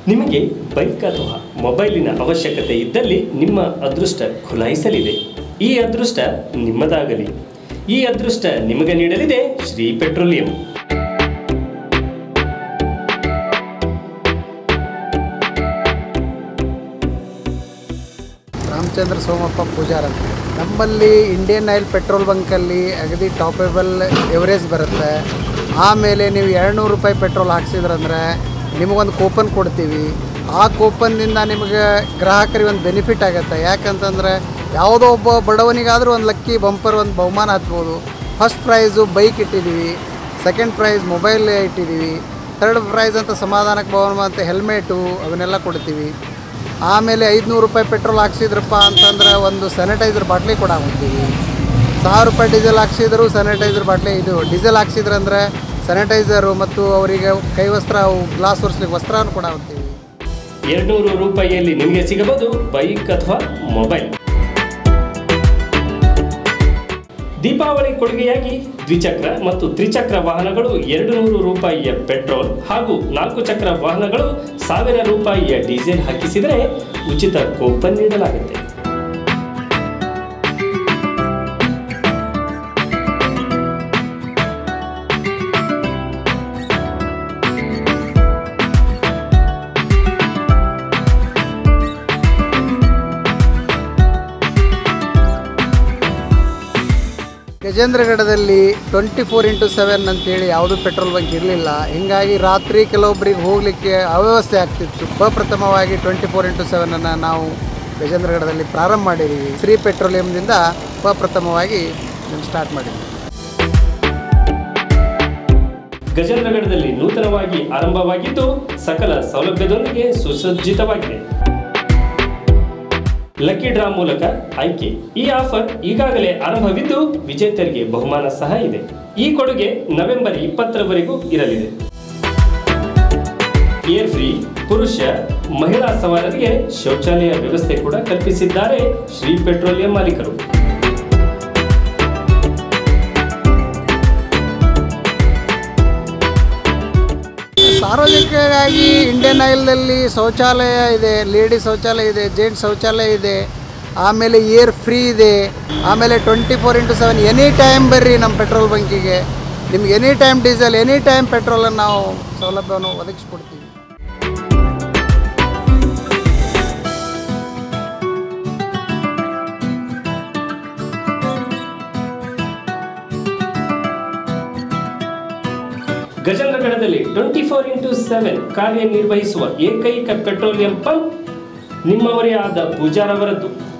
ನಿಮಗೆ ಬೈಕ್ ಅಥವಾ ಮೊಬೈಲಿನ ಅವಶ್ಯಕತೆ ಇದ್ದಲ್ಲಿ ನಿಮ್ಮ ಅದೃಷ್ಟ ಖುಲಾಯಿಸಲಿದೆ ಈ ಅದೃಷ್ಟ ನಿಮ್ಮದಾಗಲಿ ಈ ಅದೃಷ್ಟ ನಿಮಗೆ ನೀಡಲಿದೆ ಶ್ರೀ ಪೆಟ್ರೋಲಿಯಂ ರಾಮಚಂದ್ರ ಸೋಮಪ್ಪ ಪೂಜಾರ್ ಅಂತ ನಮ್ಮಲ್ಲಿ ಇಂಡಿಯನ್ ಆಯಿಲ್ ಪೆಟ್ರೋಲ್ ಬಂಕಲ್ಲಿ ಅಗದಿ ಟಾಪೇಬಲ್ ಎವರೇಜ್ ಬರುತ್ತೆ ಆಮೇಲೆ ನೀವು ಎರಡುನೂರು ರೂಪಾಯಿ ಪೆಟ್ರೋಲ್ ಹಾಕ್ಸಿದ್ರಂದ್ರೆ ನಿಮಗೊಂದು ಕೂಪನ್ ಕೊಡ್ತೀವಿ ಆ ಕೂಪನ್ನಿಂದ ನಿಮಗೆ ಗ್ರಾಹಕರಿಗೆ ಒಂದು ಬೆನಿಫಿಟ್ ಆಗುತ್ತೆ ಯಾಕಂತಂದರೆ ಯಾವುದೋ ಒಬ್ಬ ಬಡವನಿಗಾದರೂ ಒಂದು ಲಕ್ಕಿ ಬಂಪರ್ ಒಂದು ಬಹುಮಾನ ಹತ್ಬೋದು ಫಸ್ಟ್ ಪ್ರೈಸು ಬೈಕ್ ಇಟ್ಟಿದ್ದೀವಿ ಸೆಕೆಂಡ್ ಪ್ರೈಸ್ ಮೊಬೈಲ್ ಇಟ್ಟಿದ್ದೀವಿ ಥರ್ಡ್ ಪ್ರೈಸ್ ಅಂತ ಸಮಾಧಾನಕ್ಕೆ ಬಹುಮಾನ ಅಂತ ಹೆಲ್ಮೆಟು ಅವನ್ನೆಲ್ಲ ಕೊಡ್ತೀವಿ ಆಮೇಲೆ ಐದುನೂರು ರೂಪಾಯಿ ಪೆಟ್ರೋಲ್ ಹಾಕ್ಸಿದ್ರಪ್ಪ ಅಂತಂದ್ರೆ ಒಂದು ಸ್ಯಾನಿಟೈಸರ್ ಬಾಟ್ಲಿ ಕೂಡ ಹಾಕ್ತೀವಿ ಸಾವಿರ ರೂಪಾಯಿ ಡೀಸೆಲ್ ಹಾಕ್ಸಿದ್ರು ಸ್ಯಾನಿಟೈಸರ್ ಬಾಟ್ಲಿ ಇದು ಡೀಸೆಲ್ ಹಾಕ್ಸಿದ್ರಂದ್ರೆ ಸ್ಯಾನಿಟೈಸರು ಮತ್ತು ಅವರಿಗೆ ಕೈ ವಸ್ತ್ರ ಅವು ಗ್ಲಾಸ್ ಒರೆಸ್ಲಿಕ್ಕೆ ವಸ್ತ್ರನೂ ಕೂಡ ಹಾಕ್ತೀವಿ ಎರಡ್ನೂರು ರೂಪಾಯಿಯಲ್ಲಿ ನಿಮಗೆ ಸಿಗಬಹುದು ಬೈಕ್ ಅಥವಾ ಮೊಬೈಲ್ ದೀಪಾವಳಿ ಕೊಡುಗೆಯಾಗಿ ದ್ವಿಚಕ್ರ ಮತ್ತು ತ್ರಿಚಕ್ರ ವಾಹನಗಳು ಎರಡು ನೂರು ರೂಪಾಯಿಯ ಪೆಟ್ರೋಲ್ ಹಾಗೂ ನಾಲ್ಕು ಚಕ್ರ ವಾಹನಗಳು ಸಾವಿರ ರೂಪಾಯಿಯ ಡೀಸೆಲ್ ಹಾಕಿಸಿದರೆ ಉಚಿತ ಕೂಪನ್ ನೀಡಲಾಗುತ್ತೆ ಗಜೇಂದ್ರಗಢದಲ್ಲಿ ಟ್ವೆಂಟಿ ಫೋರ್ ಇಂಟು ಸೆವೆನ್ ಅಂತೇಳಿ ಯಾವುದೂ ಪೆಟ್ರೋಲ್ ಬಂಕ್ ಇರಲಿಲ್ಲ ಹಿಂಗಾಗಿ ರಾತ್ರಿ ಕೆಲವೊಬ್ಬರಿಗೆ ಹೋಗಲಿಕ್ಕೆ ಅವ್ಯವಸ್ಥೆ ಆಗ್ತಿತ್ತು ಪ್ರಪ್ರಥಮವಾಗಿ ಟ್ವೆಂಟಿ ಫೋರ್ ಇಂಟು ಸೆವೆನನ್ನು ನಾವು ಗಜೇಂದ್ರಗಢದಲ್ಲಿ ಪ್ರಾರಂಭ ಮಾಡಿದ್ದೀವಿ ಶ್ರೀ ಪೆಟ್ರೋಲಿಯಂದಿಂದ ಪ್ರಪ್ರಥಮವಾಗಿ ಸ್ಟಾರ್ಟ್ ಮಾಡಿದ್ದೀವಿ ಗಜೇಂದ್ರಗಢದಲ್ಲಿ ನೂತನವಾಗಿ ಆರಂಭವಾಗಿದ್ದು ಸಕಲ ಸೌಲಭ್ಯದೊಂದಿಗೆ ಸುಸಜ್ಜಿತವಾಗಿದೆ ಲಕ್ಕಿ ಡ್ರಾ ಮೂಲಕ ಆಯ್ಕೆ ಈ ಆಫರ್ ಈಗಾಗಲೇ ಆರಂಭವಿದ್ದು ವಿಜೇತರಿಗೆ ಬಹುಮಾನ ಸಹ ಇದೆ ಈ ಕೊಡುಗೆ ನವೆಂಬರ್ ಇಪ್ಪತ್ತರವರೆಗೂ ಇರಲಿದೆ ಏರ್ ಫ್ರೀ ಪುರುಷ ಮಹಿಳಾ ಸವಾರರಿಗೆ ಶೌಚಾಲಯ ವ್ಯವಸ್ಥೆ ಕೂಡ ಕಲ್ಪಿಸಿದ್ದಾರೆ ಶ್ರೀ ಪೆಟ್ರೋಲಿಯಂ ಮಾಲೀಕರು ಸಾರ್ವಜನಿಕವಾಗಿ ಇಂಡಿಯನ್ ಆಯಿಲ್ನಲ್ಲಿ ಶೌಚಾಲಯ ಇದೆ ಲೇಡಿ ಶೌಚಾಲಯ ಇದೆ ಜೆಂಟ್ಸ್ ಶೌಚಾಲಯ ಇದೆ ಆಮೇಲೆ ಏರ್ ಫ್ರೀ ಇದೆ ಆಮೇಲೆ twenty four into seven any time ಬರ್ರಿ ನಮ್ಮ ಪೆಟ್ರೋಲ್ ಬಂಕಿಗೆ ನಿಮ್ಗೆ any time diesel any time ಪೆಟ್ರೋಲನ್ನು ನಾವು ಸೌಲಭ್ಯವನ್ನು ಒದಗಿಸ್ಕೊಡ್ತೀವಿ ಗಜೇಂದ್ರಗಢದಲ್ಲಿ ಟ್ವೆಂಟಿ ಫೋರ್ ಇಂಟು ಸೆವೆನ್ ಕಾರ್ಯನಿರ್ವಹಿಸುವ ಏಕೈಕ ಪೆಟ್ರೋಲಿಯಂ ಪಂಪ್ ನಿಮ್ಮವರೇ ಆದ ಪೂಜಾರವರದ್ದು